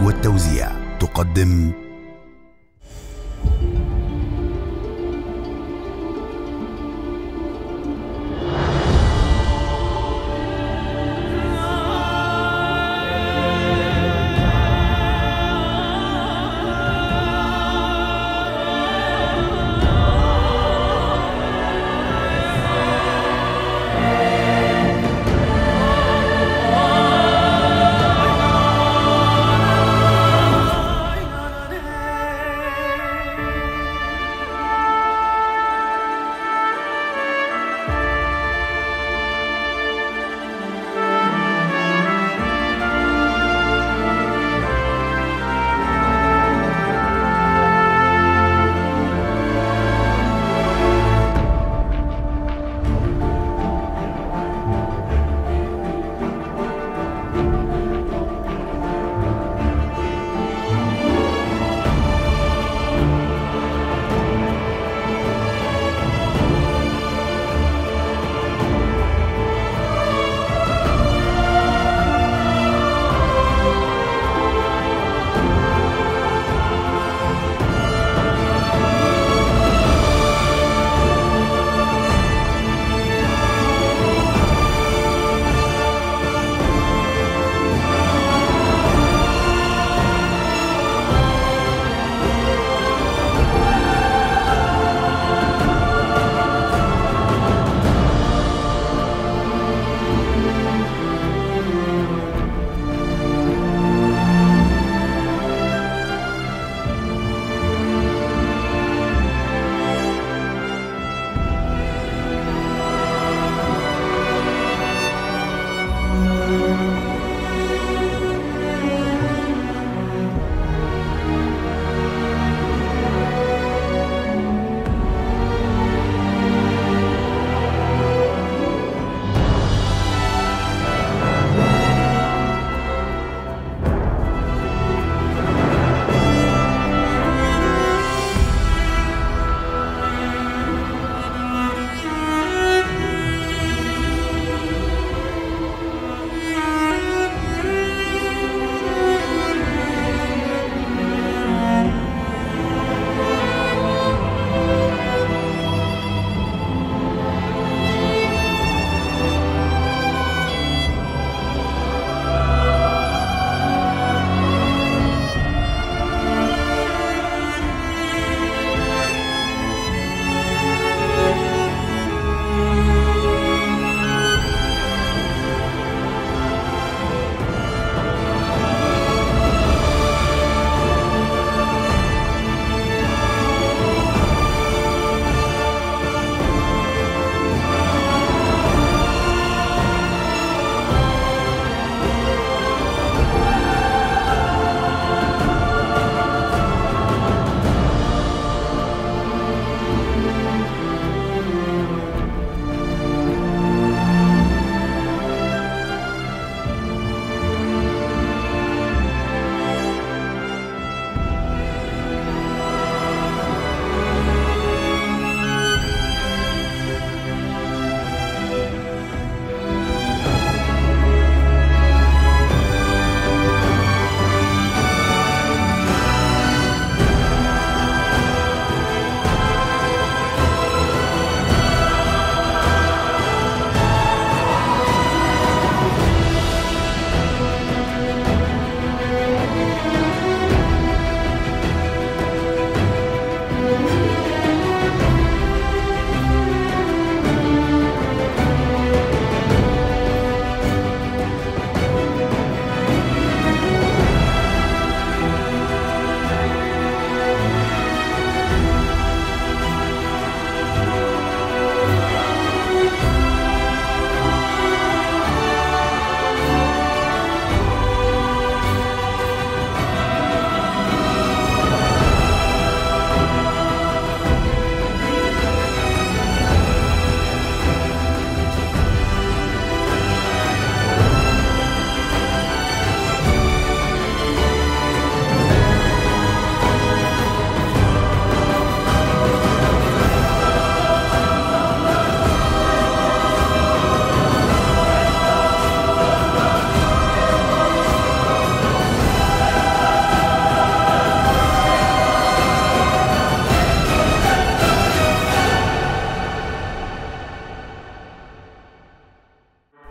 والتوزيع تقدم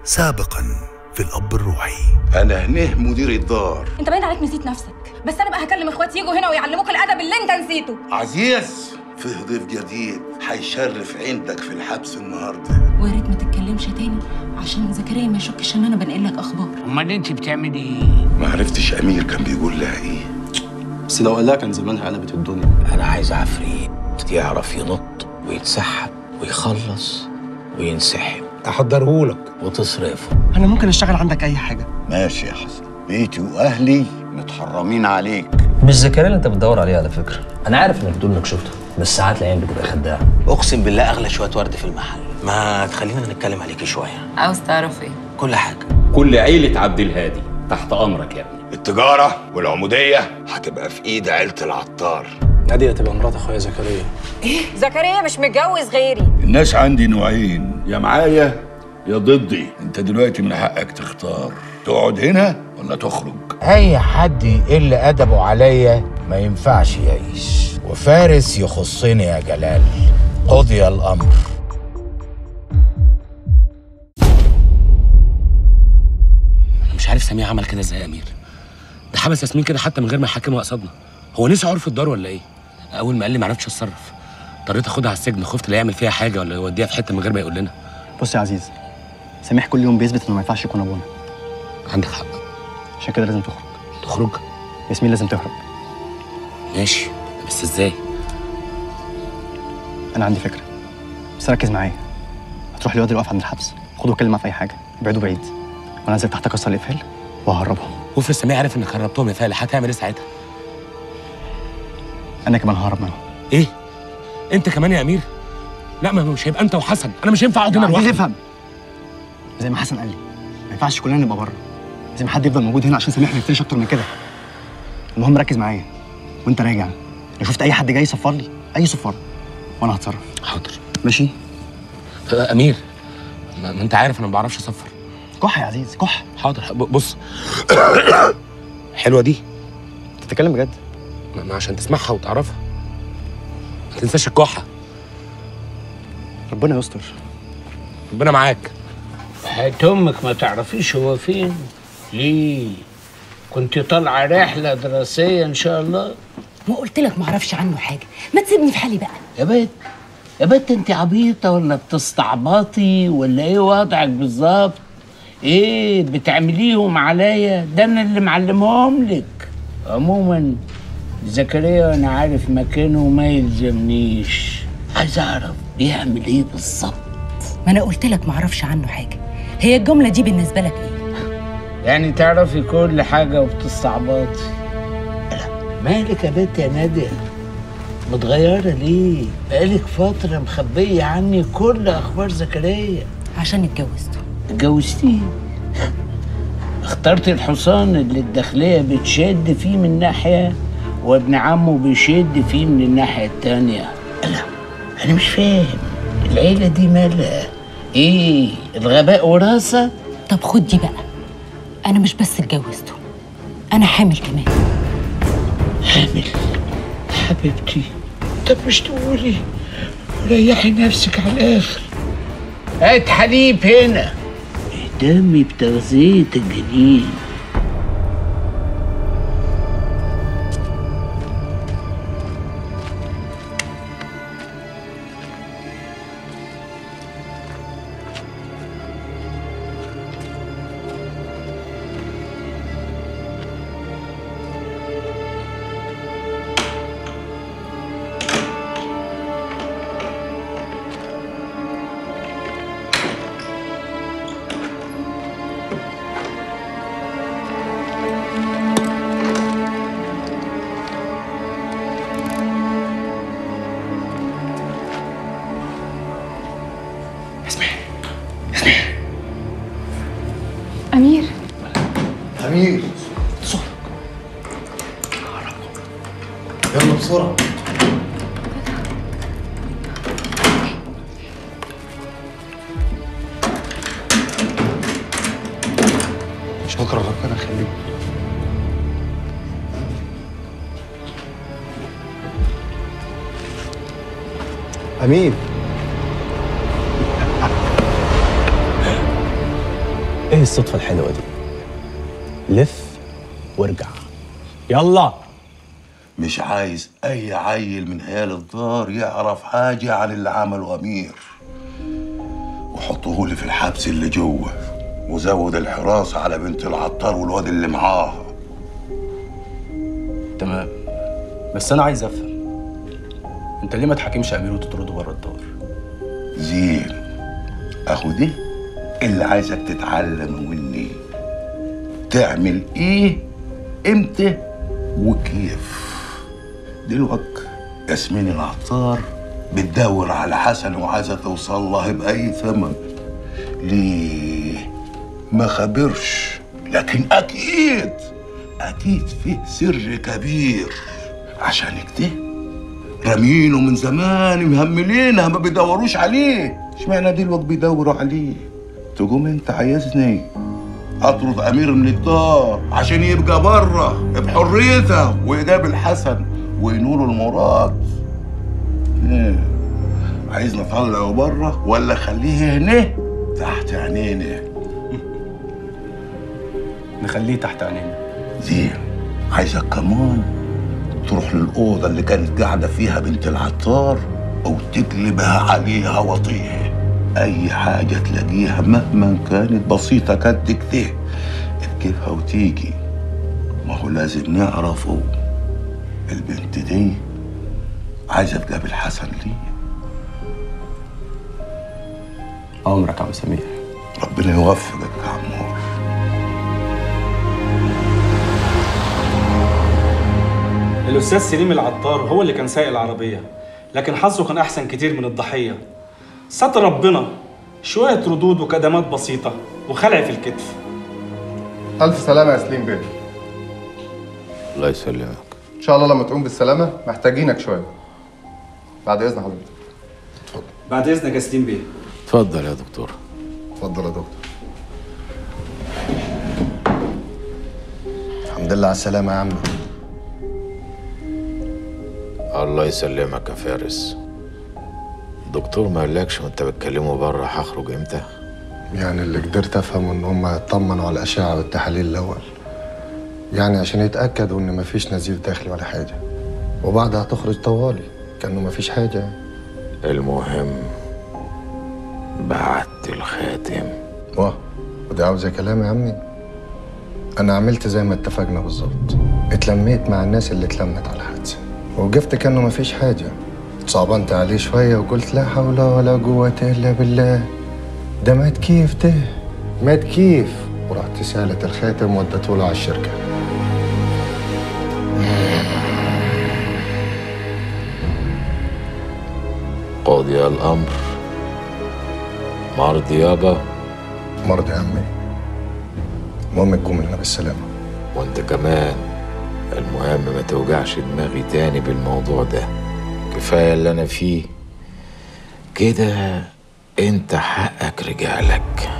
سابقا في الأب الروحي انا هنيه مدير الدار انت باين عليك نسيت نفسك بس انا بقى هكلم اخواتي يجوا هنا ويعلموك الادب اللي انت نسيته عزيز فيه ضيف جديد هيشرف عندك في الحبس النهارده ويا ريت ما تتكلمش تاني عشان زكريا ما يشكش ان انا بنقل لك اخبار امال انت بتعملي ايه؟ ما عرفتش امير كان بيقول لها ايه بس لو قالها كان زمانها قلبت الدنيا انا عايز عفريت يعرف ينط ويتسحب ويخلص وينسحب احضرهولك وتصرفه انا ممكن اشتغل عندك اي حاجه ماشي يا حسن بيتي واهلي متحرمين عليك مش زكريا اللي انت بتدور عليه على فكره انا عارف انك بتقول انك شفته بس ساعات العين بتبقى خداعه اقسم بالله اغلى شويه ورد في المحل ما تخلينا نتكلم عليكي شويه عاوز تعرف ايه كل حاجه كل عيلة عبد الهادي تحت أمرك يا ابني التجاره والعموديه هتبقى في ايد عيله العطار ناديه تبقى مرات اخويا زكريا زكريا مش متجوز غيري الناس عندي نوعين يا معايا يا ضدي انت دلوقتي من حقك تختار تقعد هنا ولا تخرج اي حد يقل ادبه عليا ما ينفعش يعيش وفارس يخصني يا جلال قضي الامر انا مش عارف سميع عمل كده ازاي يا امير ده حبس ياسمين كده حتى من غير ما يحكمها قصادنا هو نسي عرف الدار ولا ايه اول ما قال لي ما عرفتش اتصرف اضطريت اخدها على السجن خفت لا يعمل فيها حاجه ولا يوديها في حته من غير ما يقول لنا بص يا عزيز سميح كل يوم بيثبت انه ما ينفعش يكون ابونا عندك حق عشان كده لازم تخرج تخرج ياسمين لازم تهرب ماشي بس ازاي انا عندي فكره بس ركز معايا هتروح للواد اللي واقف عند الحبس خده واتكلم معاه في اي حاجه ابعده بعيد وانا انزل تحت اكسر القفل وههربهم وافرض سميع عرف انك هربتهم يا فالح هتعمل ايه ساعتها انا كمان ههرب منهم ايه انت كمان يا امير لا ما هو مش هيبقى انت وحسن انا مش هينفع اقعد هنا عزيز لوحدي افهم زي ما حسن قال لي ما ينفعش كلنا نبقى بره لازم حد يفضل موجود هنا عشان سميح ما يفتريش اكتر من كده المهم ركز معايا وانت راجع لو شفت اي حد جاي يصفر لي اي صفاره وانا هتصرف حاضر ماشي آه، امير ما ما انت عارف انا ما بعرفش اصفر كح يا عزيز كح حاضر ب- بص حلوه دي انت بتتكلم بجد ما ما عشان تسمعها وتعرفها ما تنساش الكحه ربنا يستر ربنا معاك هات امك ما تعرفيش هو فين ليه كنت طالعه رحله دراسيه ان شاء الله ما قلت لك ما اعرفش عنه حاجه ما تسيبني في حالي بقى يا بنت يا بنت انت عبيطه ولا بتستعبطي ولا ايه وضعك بالظبط ايه بتعمليهم عليا ده انا اللي معلمهم لك عموما زكريا انا عارف مكانه وما يلزمنيش عايز اعرف بيعمل ايه بالظبط ما انا قلت لك ما اعرفش عنه حاجه هي الجمله دي بالنسبه لك ايه يعني تعرفي كل حاجة وبتستعبطي لا مالك يا بنت يا نادية متغيرة ليه؟ بقالك فترة مخبية عني كل أخبار زكريا عشان اتجوزته اتجوزتيه اخترت الحصان اللي الداخلية بتشد فيه من ناحية وابن عمه بيشد فيه من الناحية التانية لا أنا مش فاهم العيلة دي مالها إيه الغباء وراثة طب خد دي بقى انا مش بس اتجوزته انا حامل كمان حامل حبيبتي طب مش تقولي ريحي نفسك على الاخر هات حليب هنا اهتمي بتغذية الجنين امير امير يلا بسرعه شكرا ربنا يخليك امين ايه الصدفة الحلوة دي لف وارجع يلا مش عايز اي عيل من عيال الدار يعرف حاجه عن اللي عمله امير وحطوه لي في الحبس اللي جوه وزود الحراسه على بنت العطار والواد اللي معاها تمام بس انا عايز افهم انت ليه ما تحاكمش امير وتطرده بره الدار زين اهو دي اللي عايزك تتعلم مني تعمل ايه امتى وكيف دلوقتي ياسمين العطار بتدور على حسن وعايزه توصل له باي ثمن ليه ما خبرش لكن اكيد اكيد فيه سر كبير عشان كده رامينه من زمان مهملينها ما بيدوروش عليه اشمعنى دلوقتي بيدوروا عليه تقوم انت عايزني اطرد امير من الدار عشان يبقى بره بحريته ويقابل حسن وينول المراد إيه؟ عايزني اطلعه بره ولا اخليه هنا تحت عينينا نخليه تحت عينينا زين عايزك كمان تروح للأوضة اللي كانت قاعدة فيها بنت العطار أو تقلبها عليها وطيها أي حاجة تلاقيها مهما كانت بسيطة قد كده تجيبها وتيجي ما هو لازم نعرفه البنت دي عايزة تقابل حسن ليه عمرك يا عم سمير ربنا يوفقك يا عمور الأستاذ سليم العطار هو اللي كان سايق العربية لكن حظه كان أحسن كتير من الضحية ستر ربنا شوية ردود وكدمات بسيطة وخلع في الكتف ألف سلامة يا سليم بيه الله يسلمك إن شاء الله لما تقوم بالسلامة محتاجينك شوية بعد إذن حضرتك بعد إذنك يا سليم بيه اتفضل يا دكتور اتفضل يا دكتور الحمد لله على السلامة يا عم الله يسلمك يا فارس الدكتور ما قالكش وانت بتكلمه بره هخرج امتى يعني اللي قدرت أفهمه إن هم اطمنوا على الأشعة والتحاليل الأول يعني عشان يتأكدوا إن مفيش نزيف داخلي ولا حاجة وبعدها هتخرج طوالي كأنه مفيش حاجة المهم بعت الخاتم واه ودي عاوزة كلام يا عمي أنا عملت زي ما اتفقنا بالظبط اتلميت مع الناس اللي اتلمت على الحادثة وقفت كأنه مفيش حاجة صعبنت عليه شوية وقلت لا حول ولا قوة إلا بالله ده مات كيف ده مات كيف ورحت سالت الخاتم ودته له على الشركة قاضي الامر مرضي يابا مرضي يا عمي المهم تقوم لنا بالسلامة وانت كمان المهم ما توجعش دماغي تاني بالموضوع ده كفايه اللي انا فيه كده انت حقك رجعلك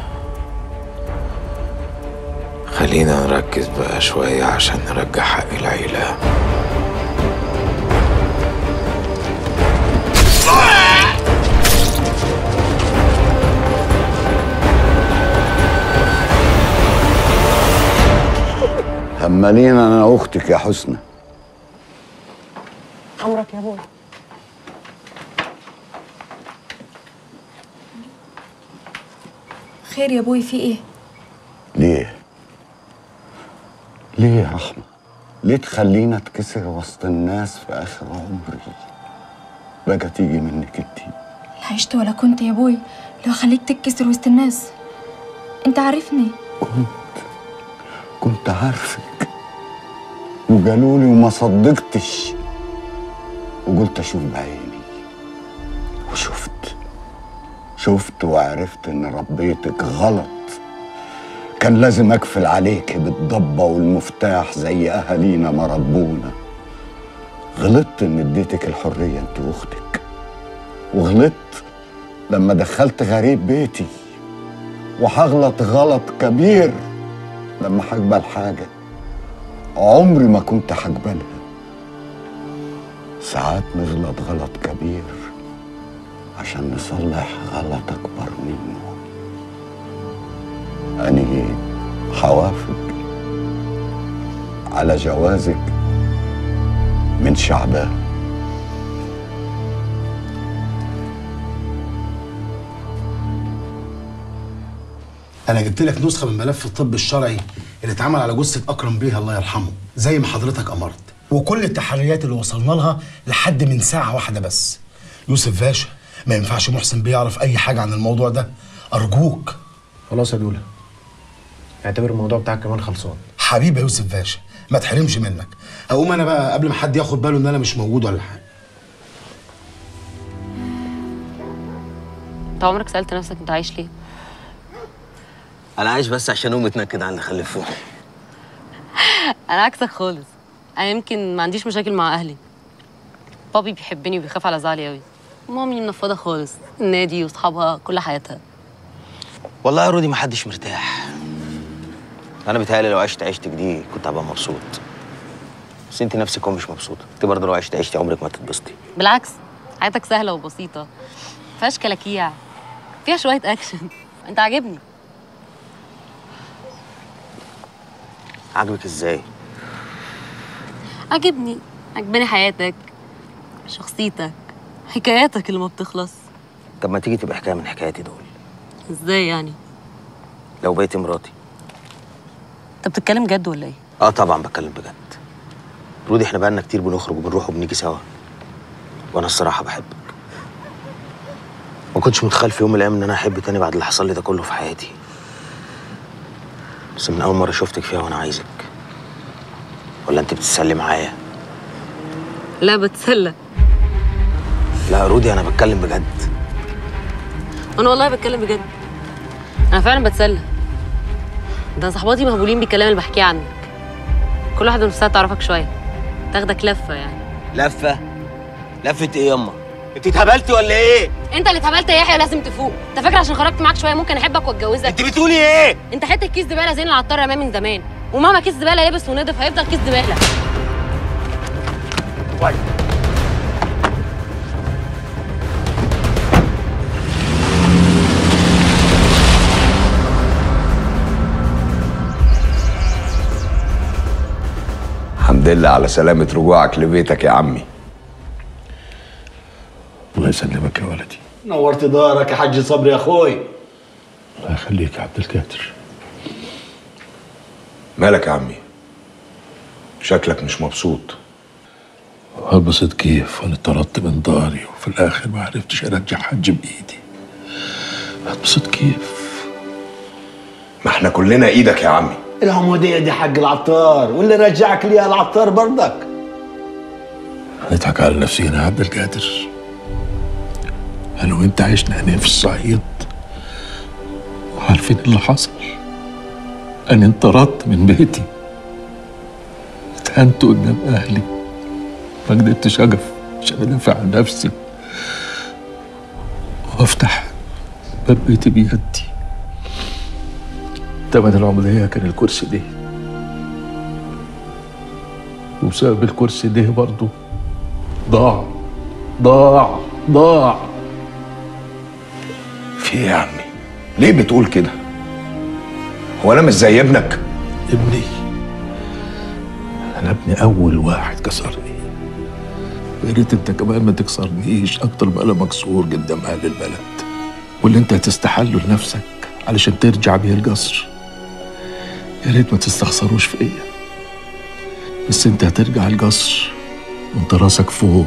خلينا نركز بقى شويه عشان نرجع حق العيله همالين انا واختك يا حسنى عمرك يا ابوي خير يا ابوي في ايه ليه ليه يا رحمة ليه تخلينا اتكسر وسط الناس في اخر عمري بقى تيجي منك انتي لا عشت ولا كنت يا ابوي لو خليك تتكسر وسط الناس انت عارفني كنت عارفك وقالوا لي وما صدقتش وقلت اشوف بعيني وشفت شفت وعرفت ان ربيتك غلط كان لازم اقفل عليك بالضبه والمفتاح زي اهالينا ما ربونا غلطت ان اديتك الحريه انت واختك وغلطت لما دخلت غريب بيتي وهغلط غلط كبير لما هقبل حاجه عمري ما كنت هقبلها ساعات نغلط غلط كبير عشان نصلح غلط اكبر منه أني حوافق على جوازك من شعبان انا جبت لك نسخه من ملف الطب الشرعي اللي اتعمل على جثه اكرم بيه الله يرحمه زي ما حضرتك امرت وكل التحريات اللي وصلنا لها لحد من ساعه واحده بس يوسف باشا ما ينفعش محسن بيه يعرف اي حاجه عن الموضوع ده ارجوك خلاص يا دولا اعتبر الموضوع بتاعك كمان خلصان حبيبي يا يوسف باشا ما تحرمش منك اقوم انا بقى قبل ما حد ياخد باله ان انا مش موجود ولا حاجه انت عمرك سالت نفسك انت عايش ليه انا عايش بس عشان امي تنكد على اللي خلفوه انا عكسك خالص انا يمكن ما عنديش مشاكل مع اهلي بابي بيحبني وبيخاف على زعلي قوي مامي منفضه خالص النادي واصحابها كل حياتها والله يا رودي محدش مرتاح انا بيتهيألي لو عشت عيشتك دي كنت هبقى مبسوط بس انت نفسك هو مش مبسوطه انت برضه لو عشت عيشتي عمرك ما تتبسطي بالعكس حياتك سهله وبسيطه فيهاش كلاكيع فيها شويه اكشن انت عاجبني عاجبك ازاي عاجبني عجباني حياتك شخصيتك حكاياتك اللي ما بتخلص طب ما تيجي تبقى حكايه من حكاياتي دول ازاي يعني لو بقيت مراتي انت بتتكلم جد ولا ايه اه طبعا بتكلم بجد رودي احنا بقالنا كتير بنخرج وبنروح وبنيجي سوا وانا الصراحه بحبك ما كنتش متخيل في يوم من الايام ان انا احب تاني بعد اللي حصل لي ده كله في حياتي بس من اول مره شفتك فيها وانا عايزك ولا انت بتتسلي معايا لا بتسلى لا يا رودي انا بتكلم بجد انا والله بتكلم بجد انا فعلا بتسلى ده صحباتي مهبولين بالكلام اللي بحكيه عنك كل واحده نفسها تعرفك شويه تاخدك لفه يعني لفه لفه ايه ياما انت اتهبلتي ولا ايه انت اللي اتهبلت يا يحيى لازم تفوق انت فاكر عشان خرجت معاك شويه ممكن احبك واتجوزك انت بتقولي ايه انت حته كيس زباله زين العطار رماه من زمان ومهما كيس زباله لبس ونضف هيفضل كيس زباله الحمد لله على سلامة رجوعك لبيتك يا عمي الله يسلمك يا ولدي نورت دارك يا حاج صبري يا اخوي الله يخليك يا عبد القادر مالك يا عمي شكلك مش مبسوط هلبسط كيف وانا اتطردت من داري وفي الاخر ما عرفتش ارجع حج بايدي هلبسط كيف ما احنا كلنا ايدك يا عمي العمودية دي حق العطار واللي رجعك ليها العطار برضك هنضحك على نفسينا يا عبد القادر انا وانت عشنا هنا في الصعيد وعارفين اللي حصل انا انطردت من بيتي اتهنت قدام اهلي ما قدرتش اقف عشان ادافع عن نفسي وافتح باب بيتي بيدي تمن العمودية كان الكرسي ده وبسبب الكرسي ده برضه ضاع ضاع ضاع في ايه يا عمي ليه بتقول كده هو انا مش زي ابنك ابني انا ابني اول واحد كسرني يا ريت انت كمان ما تكسرنيش اكتر ما انا مكسور قدام اهل البلد واللي انت هتستحله لنفسك علشان ترجع بيه القصر يا ريت ما تستخسروش فيا بس انت هترجع القصر وانت راسك فوق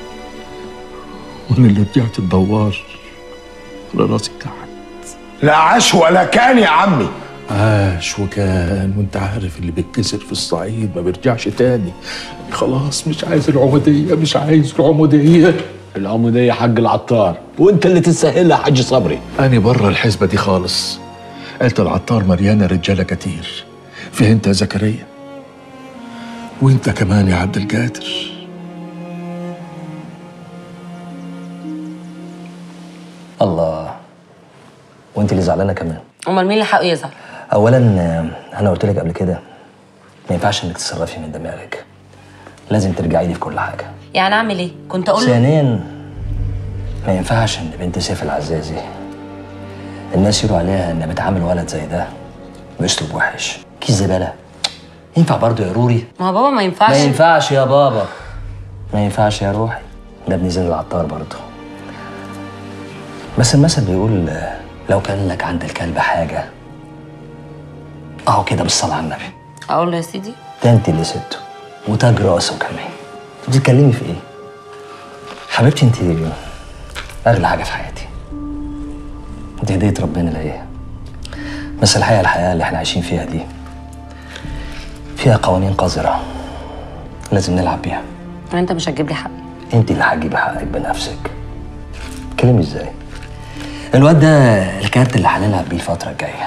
وانا اللي رجعت الدوار على راسي تحت لا عاش ولا كان يا عمي عاش وكان وانت عارف اللي بيتكسر في الصعيد ما بيرجعش تاني خلاص مش عايز العمودية مش عايز العمودية العمودية حق العطار وانت اللي تسهلها يا حاج صبري أنا بره الحسبة دي خالص قلت العطار مليانة رجالة كتير فيها انت يا زكريا وانت كمان يا عبد القادر الله وانت اللي زعلانه كمان امال مين اللي حقه يزعل اولا آه، انا قلت لك قبل كده ما ينفعش انك تتصرفي من دماغك لازم ترجعي لي في كل حاجه يعني اعمل ايه كنت اقول له ثانيا ما ينفعش ان بنت سيف العزازي الناس يقولوا عليها انها بتعامل ولد زي ده واسلوب وحش كيس زباله ينفع برضه يا روري ما هو بابا ما ينفعش ما ينفعش يا بابا ما ينفعش يا روحي ده ابن زين العطار برضه بس المثل بيقول آه، لو كان لك عند الكلب حاجة اهو كده بالصلاة على النبي اقول له يا سيدي ده انت اللي سبته وتاج راسه كمان انت بتتكلمي في ايه؟ حبيبتي انت اغلى حاجة في حياتي دي هدية ربنا ليا بس الحقيقة الحياة اللي احنا عايشين فيها دي فيها قوانين قذرة لازم نلعب بيها انت مش هتجيب لي حق انت اللي هتجيبي حقك بنفسك تتكلمي ازاي الواد ده الكارت اللي هنلعب بيه الفترة الجاية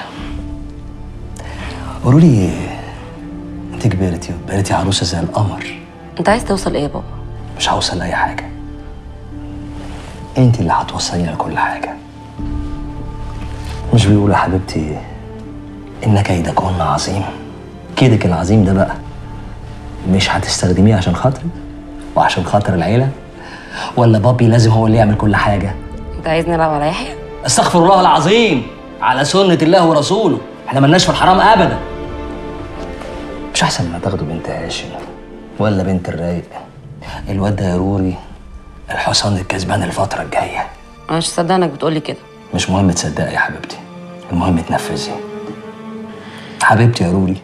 قولوا لي انت كبرتي وبقيتي عروسة زي القمر انت عايز توصل ايه يا بابا مش هوصل لأي حاجة انت اللي هتوصليني لكل حاجة مش بيقولوا يا حبيبتي ان كيدكن عظيم كيدك العظيم ده بقى مش هتستخدميه عشان خاطري وعشان خاطر العيلة ولا بابي لازم هو اللي يعمل كل حاجة انت عايز نلعب على يحيى استغفر الله العظيم على سنة الله ورسوله احنا ملناش في الحرام ابدا مش احسن ما تاخدوا بنت هاشم ولا بنت الرايق الواد ده يا روري الحصان الكسبان الفترة الجاية انا مش مصدقه انك بتقولي كده مش مهم تصدقي يا حبيبتي المهم تنفذي حبيبتي يا روري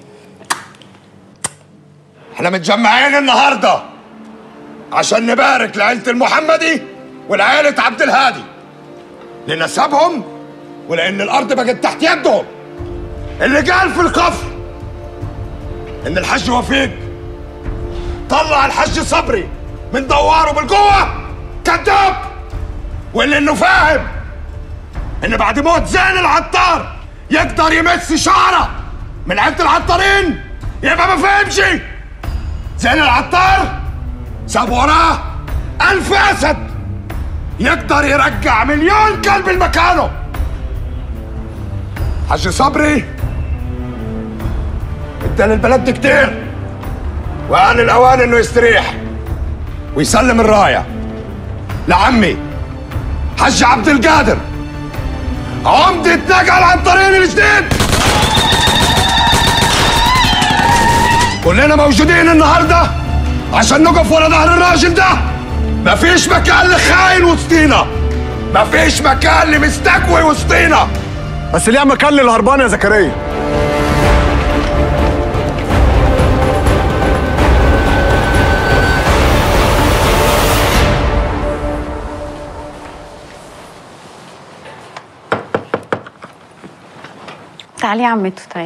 احنا متجمعين النهارده عشان نبارك لعيلة المحمدي ولعيلة عبد الهادي لنسبهم ولأن الأرض بقت تحت يدهم اللي قال في القفر إن الحج وفيق طلع الحج صبري من دواره بالقوة كذاب واللي إنه فاهم إن بعد موت زين العطار يقدر يمس شعره من عيلة العطارين يبقى ما فهمش زين العطار ساب وراه ألف أسد يقدر يرجع مليون كلب لمكانه حاج صبري ادى للبلد دي كتير وآن الأوان إنه يستريح ويسلم الراية لعمي حاج عبد القادر عمدة نقل عن طريق الجديد كلنا موجودين النهارده عشان نقف ورا ظهر الراجل ده مفيش مكان لخاين وسطينا مفيش مكان لمستكوي وسطينا بس ليه مكان للهربان يا زكريا تعالي يا عمته تعالي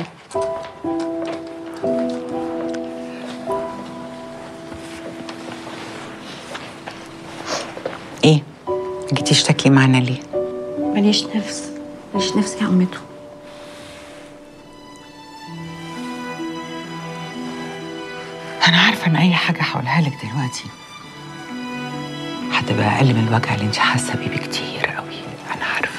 ايه جيتيش تاكلي معانا ليه ماليش نفس ماليش نفس يا عمته انا عارفه ان اي حاجه هقولها لك دلوقتي هتبقى اقل من الوجع اللي انت حاسه بيه بكتير قوي انا عارفه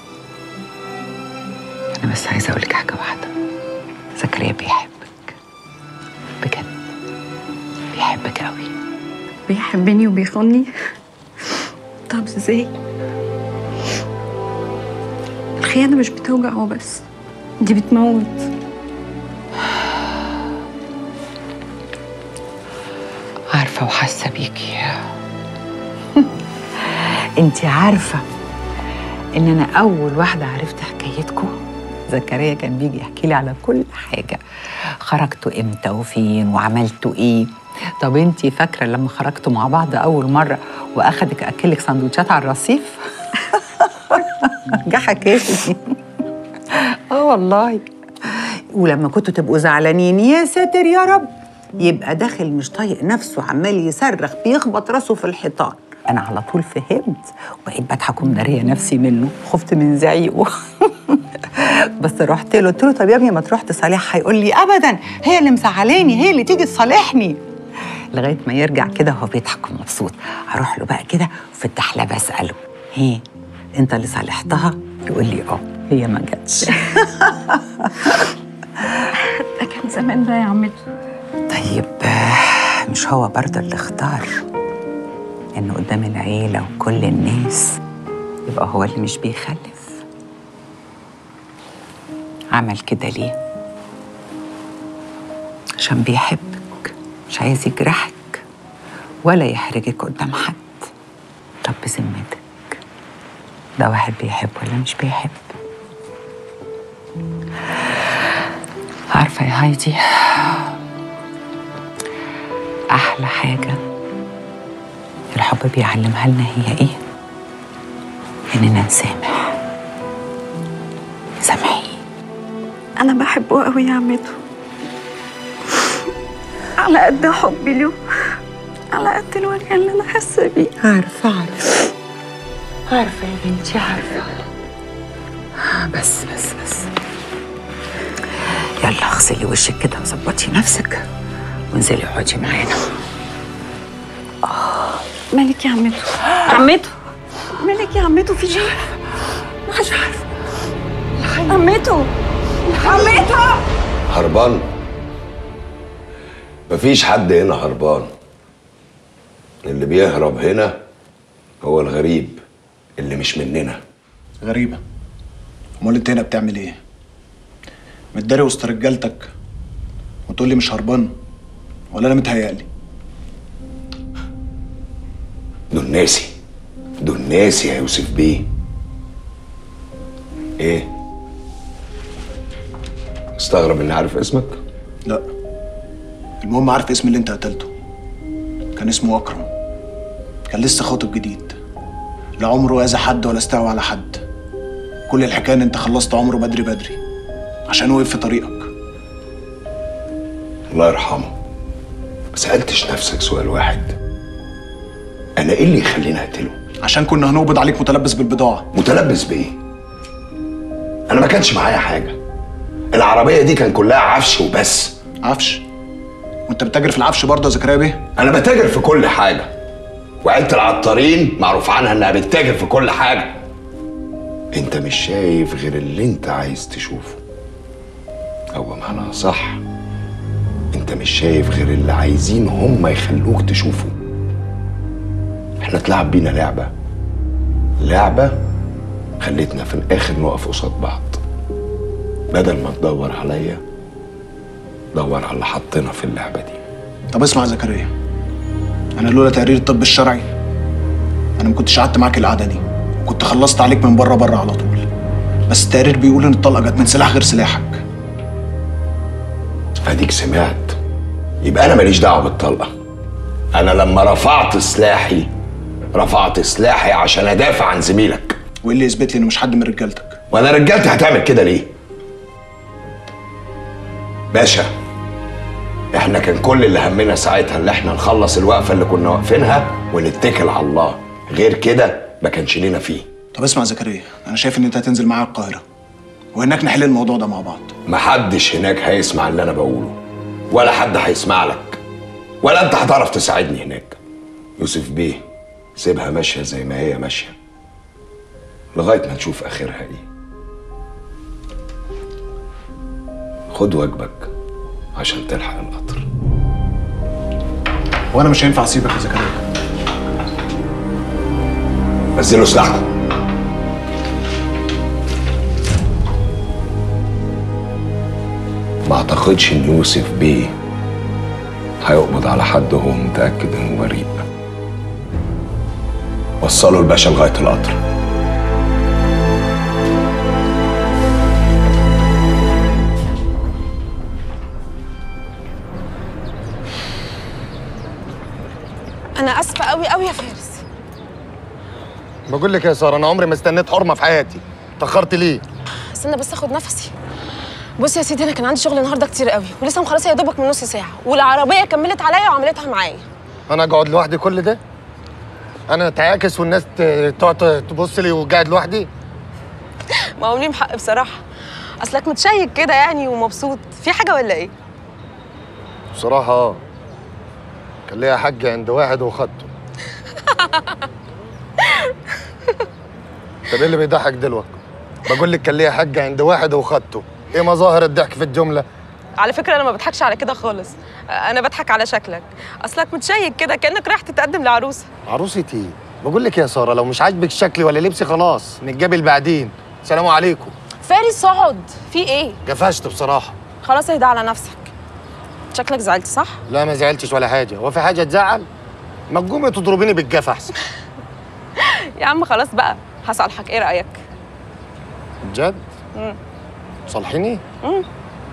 انا بس عايزه اقول لك حاجه واحده زكريا بيحبك بجد بيحبك قوي بيحبني وبيخوني طب ازاي الخيانة مش بتوجع هو بس دي بتموت عارفه وحاسه بيكي انت عارفه ان انا اول واحده عرفت حكايتكم زكريا كان بيجي يحكي لي على كل حاجه خرجتوا امتى وفين وعملتوا ايه طب انت فاكره لما خرجتوا مع بعض اول مره واخدك اكلك سندوتشات على الرصيف جه حكالي اه والله ولما كنتوا تبقوا زعلانين يا ساتر يا رب يبقى داخل مش طايق نفسه عمال يصرخ بيخبط راسه في الحيطان انا على طول فهمت وبقيت بضحك ومداريه نفسي منه خفت من زعيقه بس رحت له قلت له طب يا ابني ما تروح تصالحها هيقول لي ابدا هي اللي مزعلاني هي اللي تيجي تصالحني لغايه ما يرجع كده وهو بيضحك ومبسوط اروح له بقى كده وفي الدحلة بساله هي انت اللي صالحتها يقول لي اه هي ما جاتش ده كان زمان بقى يا عمته طيب آه، مش هو برضه اللي اختار انه قدام العيلة وكل الناس يبقى هو اللي مش بيخلف عمل كده ليه؟ عشان بيحبك مش عايز يجرحك ولا يحرجك قدام حد طب بذمتك ده واحد بيحب ولا مش بيحب عارفة يا هايدي أحلى حاجة الحب بيعلمها لنا هي إيه؟ إننا نسامح سامحي أنا بحبه قوي يا عمته على قد حبي له على قد الوجع اللي أنا حاسة بيه عارفة عارفة عارفة يا بنتي عارفة بس بس بس يلا اغسلي وشك كده وظبطي نفسك وانزلي اقعدي معانا مالك يا عمته عمته مالك يا عمته في ايه؟ مش عارفة عمته عمته هربان مفيش حد هنا هربان اللي بيهرب هنا هو الغريب اللي مش مننا غريبة امال انت هنا بتعمل ايه؟ متداري وسط رجالتك وتقول لي مش هربان ولا انا متهيألي دول ناسي دول ناسي يا يوسف بيه ايه مستغرب اني عارف اسمك لا المهم عارف اسم اللي انت قتلته كان اسمه اكرم كان لسه خاطب جديد لا عمره اذى حد ولا استوى على حد كل الحكايه ان انت خلصت عمره بدري بدري عشان وقف في طريقك الله يرحمه ما سألتش نفسك سؤال واحد انا ايه اللي يخليني اقتله عشان كنا هنقبض عليك متلبس بالبضاعه متلبس بايه انا ما كانش معايا حاجه العربيه دي كان كلها عفش وبس عفش وانت بتتاجر في العفش برضه يا زكريا بيه انا بتاجر في كل حاجه وعيله العطارين معروف عنها انها بتتاجر في كل حاجه انت مش شايف غير اللي انت عايز تشوفه او بمعنى صح انت مش شايف غير اللي عايزين هم يخلوك تشوفه احنا اتلعب بينا لعبه لعبه خلتنا في الاخر نقف قصاد بعض بدل ما تدور عليا دور على اللي حطينا في اللعبه دي طب اسمع يا زكريا انا لولا تقرير الطب الشرعي انا ما كنتش قعدت معاك القعده دي وكنت خلصت عليك من بره بره على طول بس التقرير بيقول ان الطلقه جت من سلاح غير سلاحك اديك سمعت يبقى انا ماليش دعوه بالطلقه انا لما رفعت سلاحي رفعت سلاحي عشان ادافع عن زميلك وايه اللي يثبت لي انه مش حد من رجالتك وانا رجالتي هتعمل كده ليه باشا احنا كان كل اللي همنا ساعتها اللي احنا نخلص الوقفه اللي كنا واقفينها ونتكل على الله غير كده ما كانش لينا فيه طب اسمع يا زكريا انا شايف ان انت هتنزل معايا القاهره وهناك نحل الموضوع ده مع بعض محدش هناك هيسمع اللي انا بقوله ولا حد هيسمع لك ولا انت هتعرف تساعدني هناك يوسف بيه سيبها ماشيه زي ما هي ماشيه لغايه ما نشوف اخرها ايه خد واجبك عشان تلحق القطر وانا مش هينفع اسيبك يا زكريا نزلوا سلاحكم ما اعتقدش ان يوسف بيه هيقبض على حد وهو متاكد انه بريء وصلوا الباشا لغايه القطر انا اسفه قوي قوي يا فارس بقول لك يا ساره انا عمري ما استنيت حرمه في حياتي اتاخرت ليه استنى بس اخد نفسي بص يا سيدي انا كان عندي شغل النهارده كتير قوي ولسه مخلصه يا دوبك من نص ساعه والعربيه كملت عليا وعملتها معايا انا اقعد لوحدي كل ده انا اتعاكس والناس ت- تقعد تبص لي وقاعد لوحدي ما هو ليهم حق بصراحه اصلك متشيك كده يعني ومبسوط في حاجه ولا ايه بصراحه اه كان ليا حج عند واحد وخدته طب ايه اللي بيضحك دلوقتي بقول لك كان ليا حج عند واحد وخدته ايه مظاهر الضحك في الجمله على فكره انا ما بضحكش على كده خالص انا بضحك على شكلك اصلك متشيك كده كانك رايح تتقدم لعروسه عروسة ايه بقول لك يا ساره لو مش عاجبك شكلي ولا لبسي خلاص نتقابل بعدين سلام عليكم فارس اقعد في ايه قفشت بصراحه خلاص اهدى على نفسك شكلك زعلت صح لا ما زعلتش ولا حاجه هو في حاجه تزعل ما تقومي تضربيني بالجاف احسن يا عم خلاص بقى هصالحك ايه رايك بجد مم. صالحيني مم.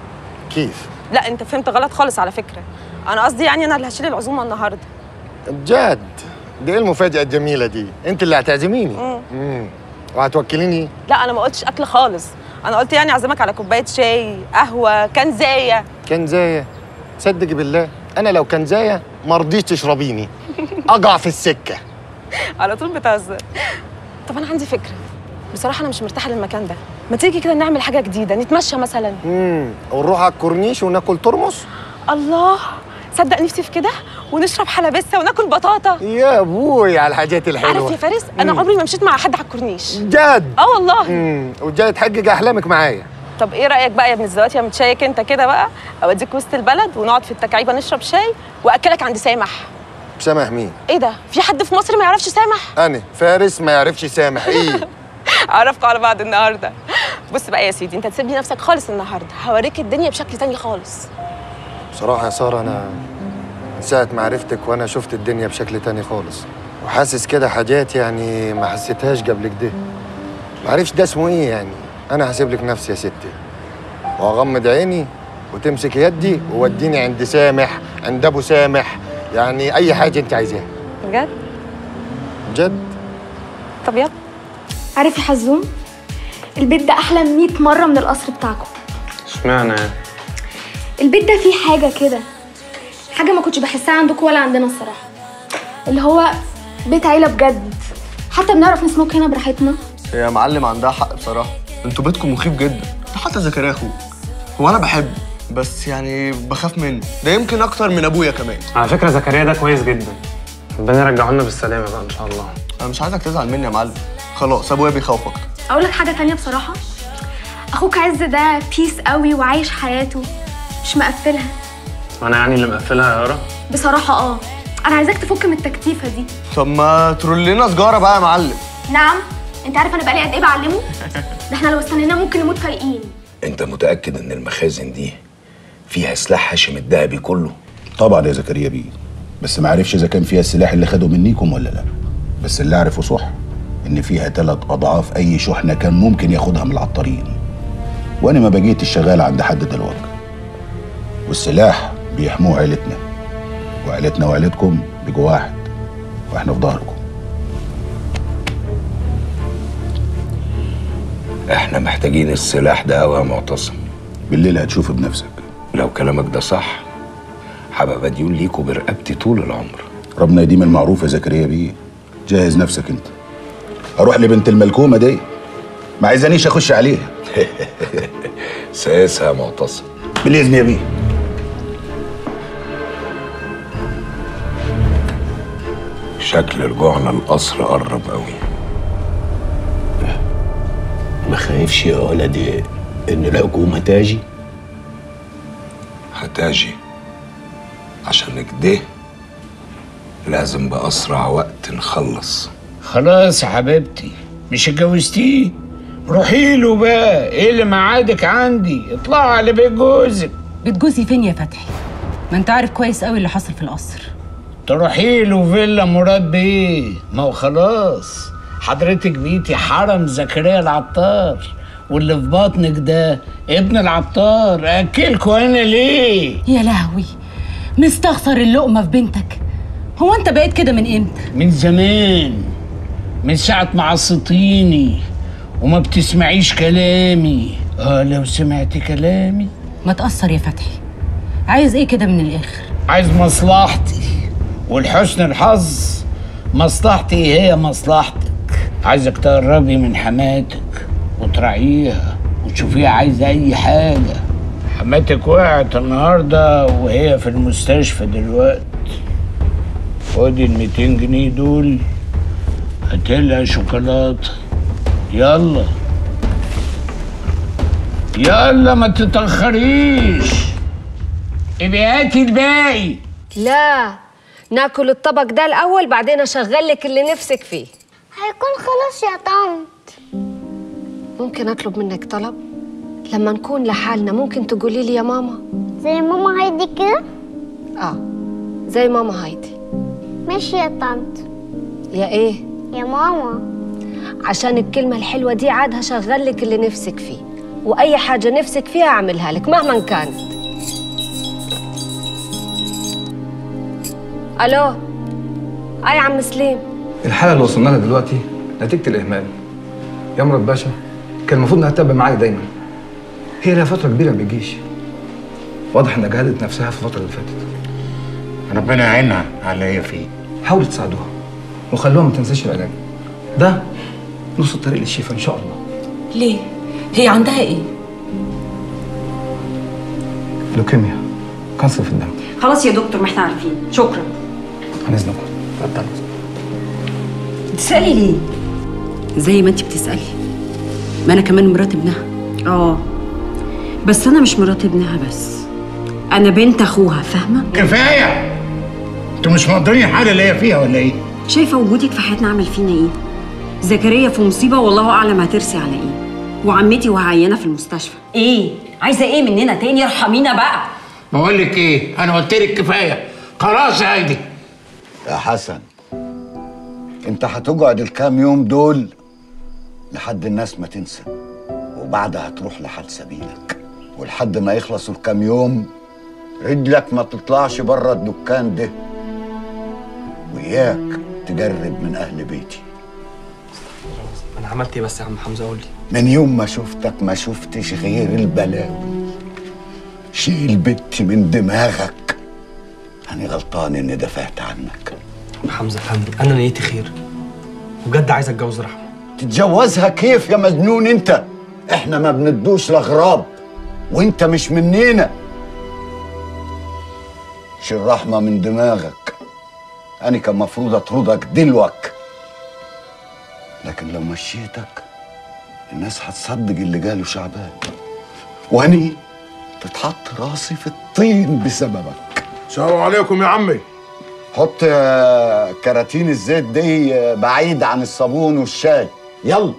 كيف لا انت فهمت غلط خالص على فكره انا قصدي يعني انا اللي هشيل العزومه النهارده بجد دي ايه المفاجاه الجميله دي انت اللي هتعزميني مم. امم وهتوكليني لا انا ما قلتش اكل خالص انا قلت يعني اعزمك على كوبايه شاي قهوه كنزايه كنزايه صدقي بالله انا لو كنزايه ما رضيتش تشربيني اقع في السكه على طول بتهزر طب انا عندي فكره بصراحه انا مش مرتاحه للمكان ده ما تيجي كده نعمل حاجه جديده نتمشى مثلا امم ونروح على الكورنيش وناكل ترمس الله صدق نفسي في كده ونشرب حلبسه وناكل بطاطا يا ابوي على الحاجات الحلوه عارف يا فارس انا مم. عمري ما مشيت مع حد على الكورنيش جد اه والله امم وجاي تحقق احلامك معايا طب ايه رايك بقى يا ابن الزوات يا متشيك انت كده بقى اوديك وسط البلد ونقعد في التكعيبه نشرب شاي واكلك عند سامح سامح مين ايه ده في حد في مصر ما يعرفش سامح انا فارس ما يعرفش سامح ايه اعرفكم على بعض النهارده بص بقى يا سيدي انت تسيب لي نفسك خالص النهارده هوريك الدنيا بشكل تاني خالص بصراحه يا ساره انا من ساعه ما عرفتك وانا شفت الدنيا بشكل تاني خالص وحاسس كده حاجات يعني ما حسيتهاش قبل كده ما عارفش ده اسمه ايه يعني انا هسيب لك نفسي يا ستي واغمض عيني وتمسك يدي ووديني عند سامح عند ابو سامح يعني اي حاجه انت عايزاها بجد بجد طب يلا عارف يا حزوم البيت ده احلى 100 مره من القصر بتاعكم اشمعنى يعني؟ البيت ده فيه حاجه كده حاجه ما كنتش بحسها عندكم ولا عندنا الصراحه اللي هو بيت عيله بجد حتى بنعرف نسموك هنا براحتنا هي معلم عندها حق بصراحة انتوا بيتكم مخيف جدا ده حتى زكريا اخوك هو انا بحبه بس يعني بخاف منه ده يمكن اكتر من ابويا كمان على فكرة زكريا ده كويس جدا ربنا يرجعه لنا بالسلامة بقى إن شاء الله انا مش عايزك تزعل مني يا معلم خلاص ابويا بيخوف اكتر اقول لك حاجه تانية بصراحه اخوك عز ده بيس قوي وعايش حياته مش مقفلها أنا يعني اللي مقفلها يا يارا بصراحه اه انا عايزاك تفك من التكتيفه دي طب ما ترول لنا سجارة بقى يا معلم نعم انت عارف انا بقالي قد ايه بعلمه ده احنا لو استنيناه ممكن نموت فايقين انت متاكد ان المخازن دي فيها سلاح هاشم الدهبي كله طبعا يا زكريا بيه بس ما عرفش اذا كان فيها السلاح اللي خده منيكم ولا لا بس اللي اعرفه صح ان فيها ثلاث اضعاف اي شحنه كان ممكن ياخدها من العطارين وانا ما بقيتش شغال عند حد دلوقتي والسلاح بيحموه عيلتنا وعيلتنا وعيلتكم بيجوا واحد واحنا في ظهركم احنا محتاجين السلاح ده قوي يا معتصم بالليل هتشوف بنفسك لو كلامك ده صح هبقى مديون ليكوا برقبتي طول العمر ربنا يديم المعروف يا زكريا بيه جهز نفسك انت اروح لبنت الملكومه دي ما عايزانيش اخش عليها ساسها يا معتصم بالاذن يا بيه شكل رجوعنا القصر قرب قوي ما خايفش يا ولدي ان الحكومه تاجي هتاجي عشان كده لازم بأسرع وقت نخلص خلاص يا حبيبتي مش اتجوزتيه روحي له بقى ايه اللي معادك عندي اطلعوا على بيت جوزك بيت جوزي فين يا فتحي ما انت عارف كويس قوي اللي حصل في القصر تروحي له فيلا مراد بيه ما هو خلاص حضرتك بيتي حرم زكريا العطار واللي في بطنك ده ابن العطار اكلكوا انا ليه يا لهوي مستخسر اللقمه في بنتك هو انت بقيت كده من امتى من زمان من ساعة ما عصتيني وما بتسمعيش كلامي اه لو سمعتي كلامي ما تأثر يا فتحي عايز ايه كده من الاخر عايز مصلحتي والحسن الحظ مصلحتي هي مصلحتك عايزك تقربي من حماتك وتراعيها وتشوفيها عايزة أي حاجة حماتك وقعت النهاردة وهي في المستشفى دلوقتي خدي ال 200 جنيه دول هاتلها شوكولاتة يلا يلا ما تتأخريش ابقي هاتي الباقي لا ناكل الطبق ده الاول بعدين اشغل لك اللي نفسك فيه هيكون خلاص يا طنط ممكن اطلب منك طلب لما نكون لحالنا ممكن تقولي لي يا ماما زي زي ماما هايدي كده اه زي ماما هايدي ماشي يا طنط يا ايه يا ماما عشان الكلمة الحلوة دي عاد هشغل لك اللي نفسك فيه وأي حاجة نفسك فيها أعملها لك مهما كانت ألو أي عم سليم الحالة اللي وصلنا لها دلوقتي نتيجة الإهمال يا مراد باشا كان المفروض إنها تتابع معايا دايما هي لها فترة كبيرة ما بتجيش واضح إنها جهدت نفسها في الفترة اللي فاتت ربنا يعينها على اللي هي فيه حاولوا تساعدوها وخلوها ما تنساش العلاج ده نص الطريق للشفاء إن شاء الله ليه؟ هي عندها ايه؟ لوكيميا كانسر في الدم خلاص يا دكتور ما احنا عارفين شكرا عن إذنكم اتفضل بتسألي ليه؟ زي ما انت بتسألي ما انا كمان مرات ابنها اه بس انا مش مرات ابنها بس انا بنت اخوها فاهمه كفايه انتوا مش مقدرين الحاله اللي هي فيها ولا ايه شايفه وجودك في حياتنا عمل فينا ايه زكريا في مصيبه والله اعلم هترسي على ايه وعمتي وهعينه في المستشفى ايه عايزه ايه مننا تاني ارحمينا بقى بقول لك ايه انا قلت لك كفايه خلاص يا هايدي يا حسن انت هتقعد الكام يوم دول لحد الناس ما تنسى وبعدها هتروح لحد سبيلك ولحد ما يخلصوا الكام يوم رجلك ما تطلعش بره الدكان ده وياك تجرب من اهل بيتي انا عملت ايه بس يا عم حمزه قول لي من يوم ما شفتك ما شفتش غير البلاوي شيل بنتي من دماغك أنا غلطان إني دفعت عنك حمزه فهمني انا نيتي خير وبجد عايز اتجوز رحمه تتجوزها كيف يا مجنون انت احنا ما بندوش لغراب وانت مش مننا شيل رحمة من دماغك أنا كان مفروض أطردك دلوك لكن لو مشيتك الناس هتصدق اللي قاله شعبان وأني تتحط راسي في الطين بسببك السلام عليكم يا عمي حط آه، كراتين الزيت دي آه، بعيد عن الصابون والشاي يلا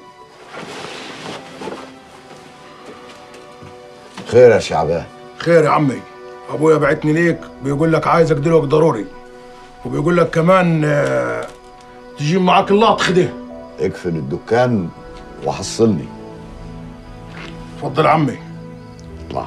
خير يا شعبان خير يا عمي ابويا بعتني ليك بيقول لك عايزك دلوقتي ضروري وبيقول لك كمان آه، تجيب معاك اللطخ ده اقفل الدكان وحصلني اتفضل يا عمي اطلع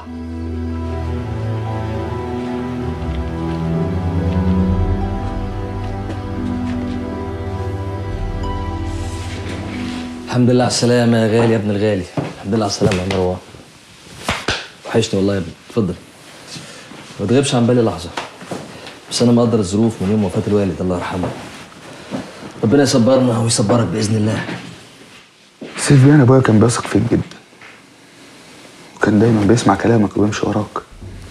الحمد لله على السلامة يا غالي يا ابن الغالي الحمد لله على السلامة يا مروان وحشني والله يا ابني اتفضل ما تغيبش عن بالي لحظة بس أنا مقدر الظروف من يوم وفاة الوالد الله يرحمه ربنا يصبرنا ويصبرك بإذن الله سيلفيان ابويا كان بيثق فيك جدا وكان دايما بيسمع كلامك وبيمشي وراك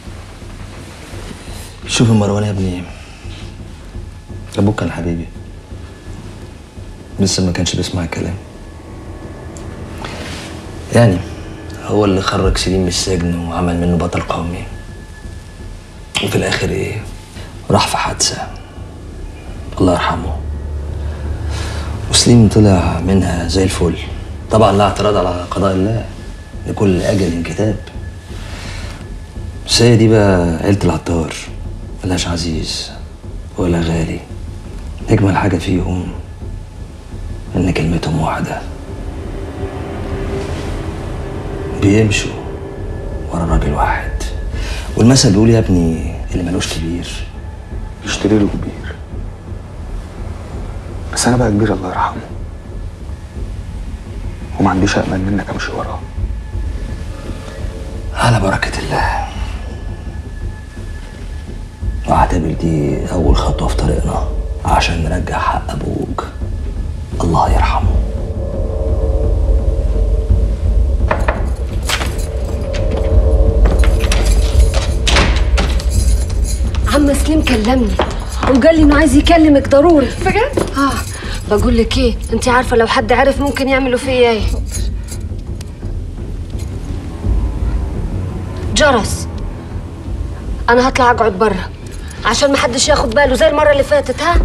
شوف يا مروان يا ابني أبوك كان حبيبي لسه ما كانش بيسمع الكلام يعني هو اللي خرج سليم من السجن وعمل منه بطل قومي وفي الآخر إيه راح في حادثة الله يرحمه وسليم طلع منها زي الفل طبعا لا اعتراض على قضاء الله لكل أجل كتاب بس هي دي بقى عيلة العطار ملهاش عزيز ولا غالي أجمل حاجة فيهم إن كلمتهم واحدة بيمشوا ورا راجل واحد والمثل بيقول يا ابني اللي ملوش كبير اشتري له كبير بس انا بقى كبير الله يرحمه وما عنديش امل منك امشي وراه على بركة الله واعتبر دي أول خطوة في طريقنا عشان نرجع حق أبوك الله يرحمه عم سليم كلمني وقال لي انه عايز يكلمك ضروري بجد؟ اه بقول لك ايه انت عارفه لو حد عرف ممكن يعملوا فيا ايه جرس انا هطلع اقعد بره عشان ما حدش ياخد باله زي المره اللي فاتت ها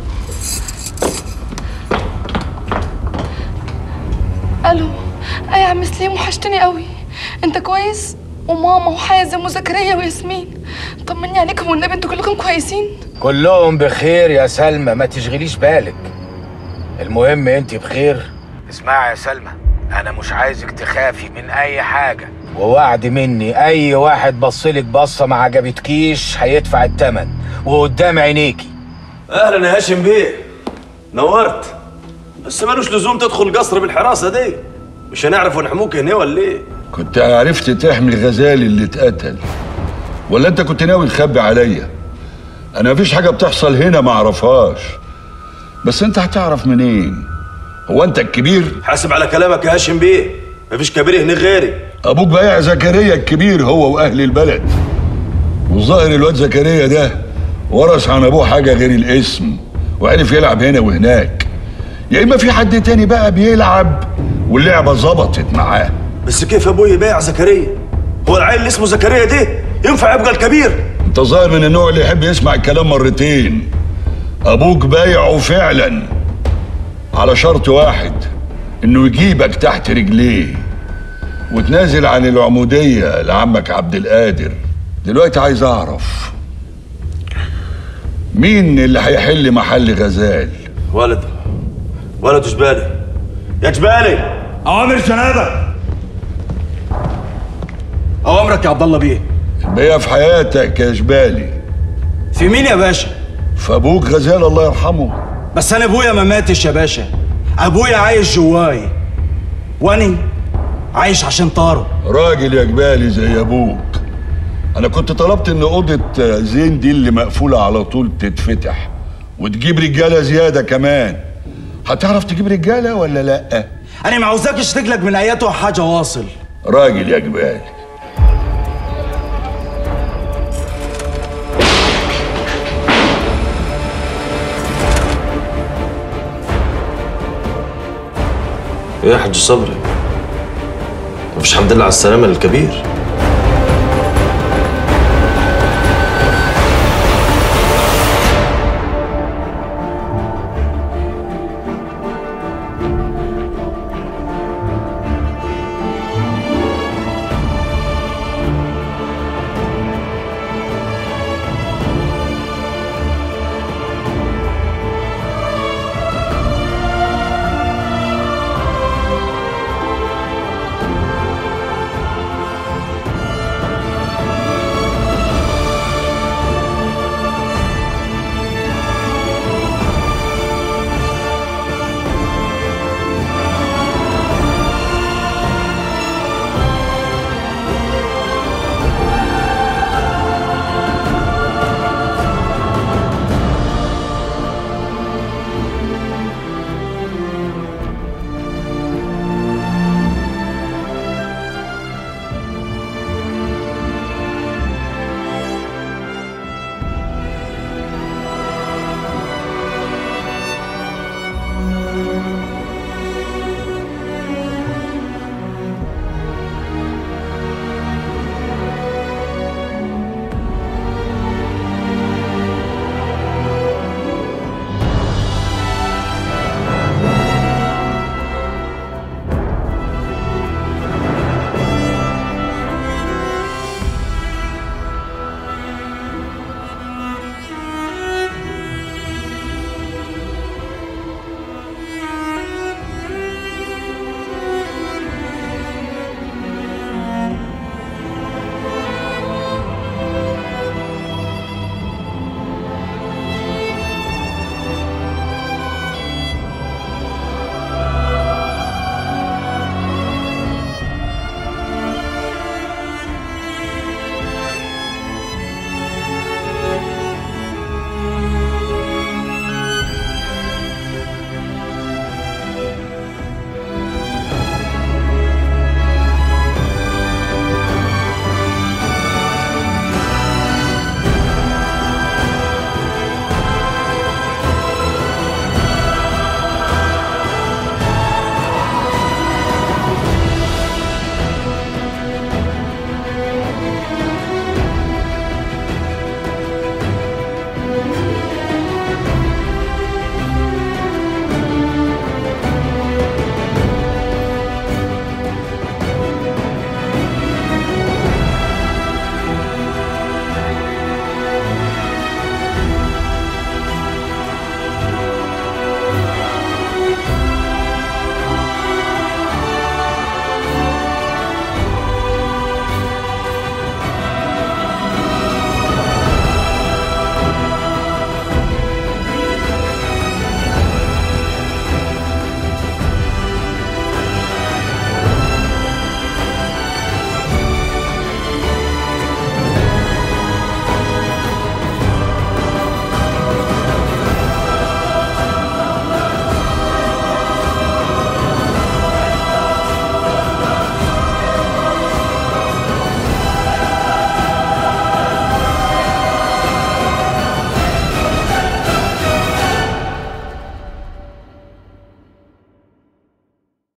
الو اي يا عم سليم وحشتني قوي انت كويس وماما وحازم وزكريا وياسمين طمني عليكم والنبي انتوا كلكم كويسين كلهم بخير يا سلمى ما تشغليش بالك المهم انت بخير اسمعي يا سلمى انا مش عايزك تخافي من اي حاجه ووعد مني اي واحد بصلك بصه ما عجبتكيش هيدفع الثمن وقدام عينيكي اهلا يا هاشم بيه نورت بس ملوش لزوم تدخل القصر بالحراسه دي مش هنعرف نحموك هنا ولا ايه كنت عرفت تحمي الغزال اللي اتقتل ولا انت كنت ناوي تخبي عليا انا مفيش حاجه بتحصل هنا ما اعرفهاش بس انت هتعرف منين هو انت الكبير حاسب على كلامك يا هاشم بيه مفيش كبير هنا غيري ابوك بايع زكريا الكبير هو واهل البلد والظاهر الواد زكريا ده ورث عن ابوه حاجه غير الاسم وعرف يلعب هنا وهناك يا اما في حد تاني بقى بيلعب واللعبه ظبطت معاه بس كيف ابوي يبايع زكريا هو العيل اللي اسمه زكريا ده ينفع يبقى الكبير انت ظاهر من النوع اللي يحب يسمع الكلام مرتين ابوك بايعه فعلا على شرط واحد انه يجيبك تحت رجليه وتنازل عن العمودية لعمك عبد القادر دلوقتي عايز اعرف مين اللي هيحل محل غزال ولد ولد جبالي يا جبالي اوامر جنابك اوامرك يا عبد الله بيه بيا في حياتك يا جبالي في مين يا باشا في ابوك غزال الله يرحمه بس انا ابويا ما ماتش يا باشا ابويا عايش جواي واني عايش عشان طاره راجل يا جبالي زي ابوك انا كنت طلبت ان اوضه زين دي اللي مقفوله على طول تتفتح وتجيب رجاله زياده كمان هتعرف تجيب رجاله ولا لا انا ما عاوزاكش رجلك من اياته حاجه واصل راجل يا جبالي يا حاج صبري مفيش حمد لله على السلامه للكبير